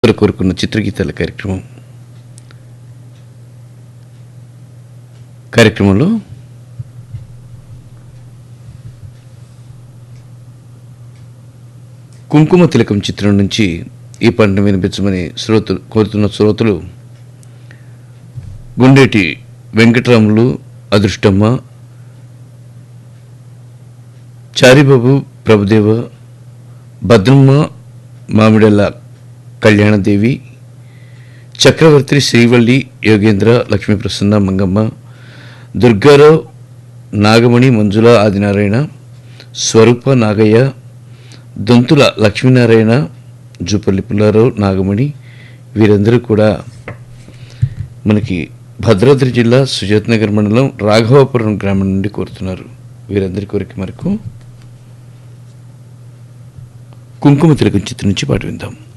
శ్రోతలు కోరుకున్న చిత్రగీతాల కార్యక్రమం కార్యక్రమంలో కుంకుమ తిలకం చిత్రం నుంచి ఈ పాటను వినిపించమని శ్రోతలు కోరుతున్న శ్రోతలు గుండేటి వెంకటరాములు అదృష్టమ్మ చారిబాబు ప్రభుదేవ భద్రమ్మ మామిడెల్ల కళ్యాణదేవి చక్రవర్తి శ్రీవల్లి యోగేంద్ర లక్ష్మీ ప్రసన్న మంగమ్మ దుర్గారావు నాగమణి మంజుల ఆదినారాయణ స్వరూప నాగయ్య దొంతుల లక్ష్మీనారాయణ జూపల్లి పుల్లారావు నాగమణి వీరందరూ కూడా మనకి భద్రాద్రి జిల్లా సుజాత్ నగర్ మండలం రాఘవాపురం గ్రామం నుండి కోరుతున్నారు వీరందరి కోరిక మేరకు కుంకుమ తిలకం చిత్రం నుంచి పాట విందాం